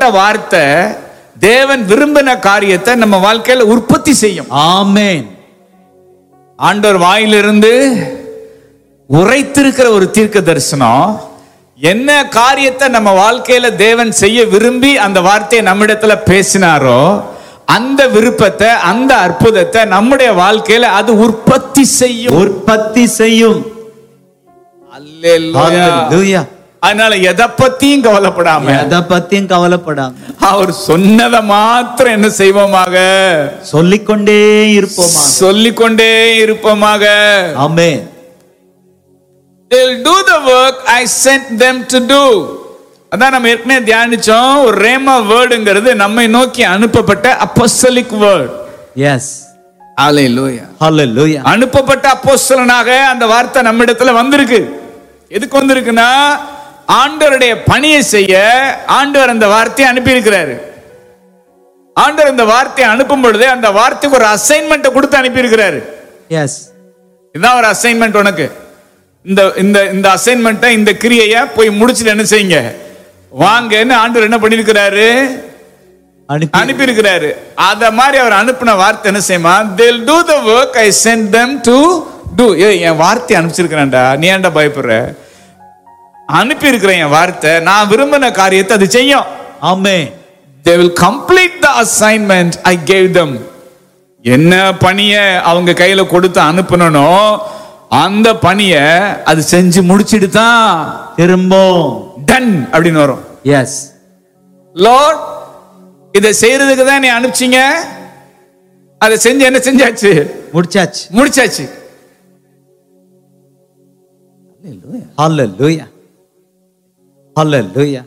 அனுப்பப்பட்ட வார்த்தை தேவன் விரும்பின காரியத்தை நம்ம வாழ்க்கையில உற்பத்தி செய்யும் ஆமென் ஆண்டவர் வாயிலிருந்து உரைத்திருக்கிற ஒரு தீர்க்க தரிசனம் என்ன காரியத்தை நம்ம வாழ்க்கையில தேவன் செய்ய விரும்பி அந்த வார்த்தையை நம்மிடத்துல பேசினாரோ அந்த விருப்பத்தை அந்த அற்புதத்தை நம்முடைய வாழ்க்கையில அது உற்பத்தி செய்யும் உற்பத்தி செய்யும் அல்லேலூயா. ஹalleluya அதனால எதை பத்தியும் கவலைப்படாம எதை பத்தியும் கவலைப்படாம அவர் சொன்னதை மாத்திரம் என்ன செய்வோமாக சொல்லிக்கொண்டே இருப்போமா சொல்லிக்கொண்டே இருப்போமாக ஆமென் they'll do the work I sent them to do அதான் நம்ம ஏற்கனவே தியானிச்சோம் ஒரு ரேமா வேர்டுங்கிறது நம்மை நோக்கி அனுப்பப்பட்ட apostolic word yes hallelujah hallelujah அனுப்பப்பட்ட அப்போஸ்தலனாக அந்த வார்த்தை நம்மிடத்துல வந்திருக்கு எதுக்கு வந்திருக்குன்னா ஆண்டவருடைய பணியை செய்ய ஆண்டவர் அந்த வார்த்தையை அனுப்பி இருக்கிறாரு ஆண்டவர் இந்த வார்த்தையை அனுப்பும் பொழுது அந்த வார்த்தைக்கு ஒரு அசைன்மெண்ட்டை கொடுத்து அனுப்பி இருக்கிறாரு எஸ் இதான் ஒரு அசைன்மெண்ட் உனக்கு இந்த இந்த இந்த அசைன்மெண்ட்டை இந்த கிரியையை போய் முடிச்சுட்டு என்ன செய்யுங்க வாங்கன்னு ஆண்டவர் என்ன பண்ணிருக்கிறாரு அனுப்பி அனுப்பி இருக்கிறாரு அத மாதிரி அவர் அனுப்பின வார்த்தை என்ன செய்யுமா they'll do the work i sent them to do ஏய் என் வார்த்தை அனுப்பிச்சிருக்கிறேன்டா நீ ஏன்டா பயப்படுற அனுப்பி இருக்கிறேன் என் வார்த்தை நான் விரும்பின காரியத்தை அது செய்யும் ஆமென் they will complete the assignment i gave them என்ன பணிய அவங்க கையில கொடுத்து அனுப்பணும் அந்த பணிய அது செஞ்சு முடிச்சிட்டு தான் திரும்பவும் டன் அப்படின்னு வரும் எஸ் லார்ட் இதை செய்யறதுக்கு தான் நீ அனுப்பிச்சீங்க அதை செஞ்சு என்ன செஞ்சாச்சு முடிச்சாச்சு முடிச்சாச்சு ஹalleluya ஹalleluya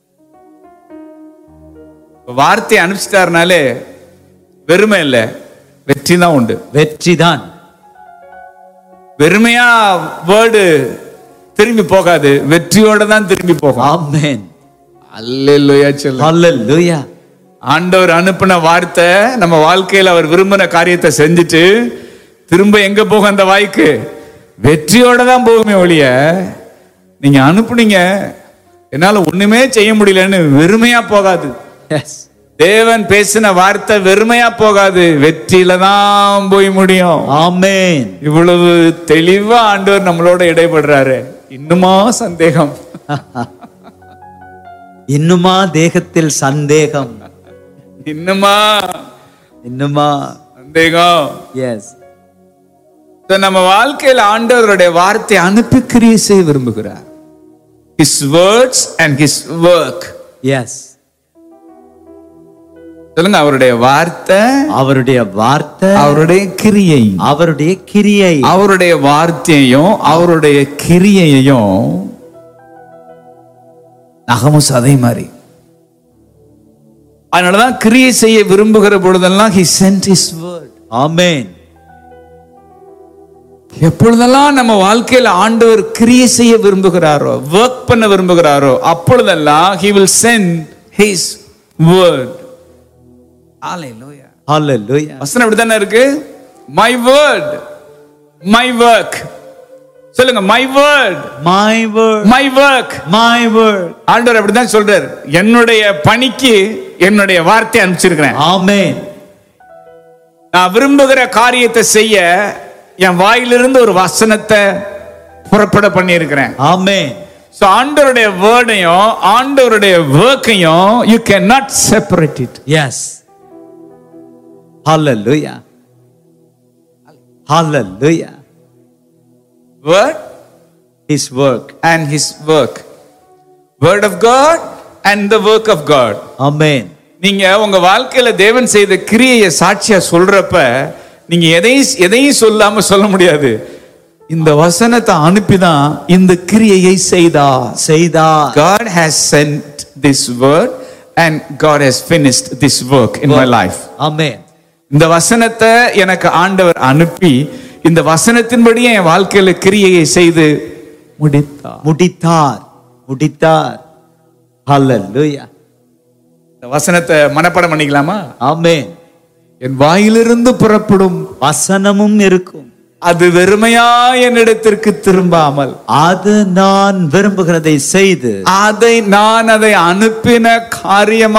வார்த்தையை அனுப்பிச்சிட்டாருனாலே வெறுமை இல்லை வெற்றி தான் உண்டு வெற்றிதான் வெறுமையா வேர்டு திரும்பி போகாது வெற்றியோட தான் திரும்பி போகும் ஆமென் அல்லேலூயா சொல்ல ஹalleluya ஆண்டவர் அனுப்பின வார்த்தை நம்ம வாழ்க்கையில அவர் விரும்பின காரியத்தை செஞ்சுட்டு திரும்ப எங்க போகும் அந்த வாய்க்கு வெற்றியோட தான் போகுமே ஒழிய நீங்க அனுப்புனீங்க என்னால ஒண்ணுமே செய்ய முடியலன்னு வெறுமையா போகாது எஸ் தேவன் பேசின வார்த்தை வெறுமையா போகாது வெற்றியில தான் போய் முடியும் ஆமென் இவ்வளவு தெளிவா ஆண்டவர் நம்மளோட இடைபடுறாரு இன்னுமா சந்தேகம் இன்னுமா தேகத்தில் சந்தேகம் இன்னுமா இன்னுமா சந்தேகம் எஸ் So, நம்ம வாழ்க்கையில ஆண்டவருடைய வார்த்தை அனுப்பி கிரியை செய்ய விரும்புகிறார் his words and his work yes சொல்லுங்க அவருடைய வார்த்தை அவருடைய வார்த்தை அவருடைய கிரியை அவருடைய கிரியை அவருடைய வார்த்தையையும் அவருடைய கிரியையையும் நகமும் சதை மாதிரி அதனாலதான் கிரியை செய்ய விரும்புகிற பொழுதெல்லாம் he sent his word ஆமென் எப்பொழுதெல்லாம் நம்ம வாழ்க்கையில ஆண்டவர் கிரியை செய்ய விரும்புகிறாரோ ஒர்க் பண்ண விரும்புகிறாரோ அப்பொழுதெல்லாம் he will send his word ஹalleluya ஹalleluya வசனம் இப்படித்தானே இருக்கு my word my work சொல்லுங்க my word my word my work my word ஆண்டவர் அப்படிதான் சொல்றாரு என்னுடைய பணிக்கு என்னுடைய வார்த்தை அனுப்பிச்சிருக்கிறேன் ஆமென் நான் விரும்புகிற காரியத்தை செய்ய என் வாயிலிருந்து ஒரு வசனத்தை புறப்பட பண்ணியிருக்கிறேன் ஆமென் ஸோ ஆண்டவருடைய வேர்டையும் ஆண்டவருடைய ஒர்க்கையும் you can not separate it yes hallelujah hallelujah word his work and his work word of God and the work of God amen நீங்க உங்க வாழ்க்கையில தேவன் செய்த கிரியையை சாட்சியா சொல்றப்ப நீங்க எதையும் எதையும் சொல்லாம சொல்ல முடியாது இந்த வசனத்தை அனுப்பிதான் இந்த கிரியையை செய்தார் செய்தார் God has sent this word and God has finished this work in my life. ஆமென் இந்த வசனத்தை எனக்கு ஆண்டவர் அனுப்பி இந்த வசனத்தின்படியே என் வாழ்க்கையில கிரியையை செய்து முடித்தார் முடித்தார் முடித்தார் ஹalleluya இந்த வசனத்தை மனப்பாடம் பண்ணிக்கலாமா ஆமென் என் வாயிலிருந்து புறப்படும் வசனமும் இருக்கும் அது வெறுமையா என்னிடத்திற்கு திரும்பாமல் அது நான் விரும்புகிறதை செய்து அதை நான் அதை அனுப்பின காரியமா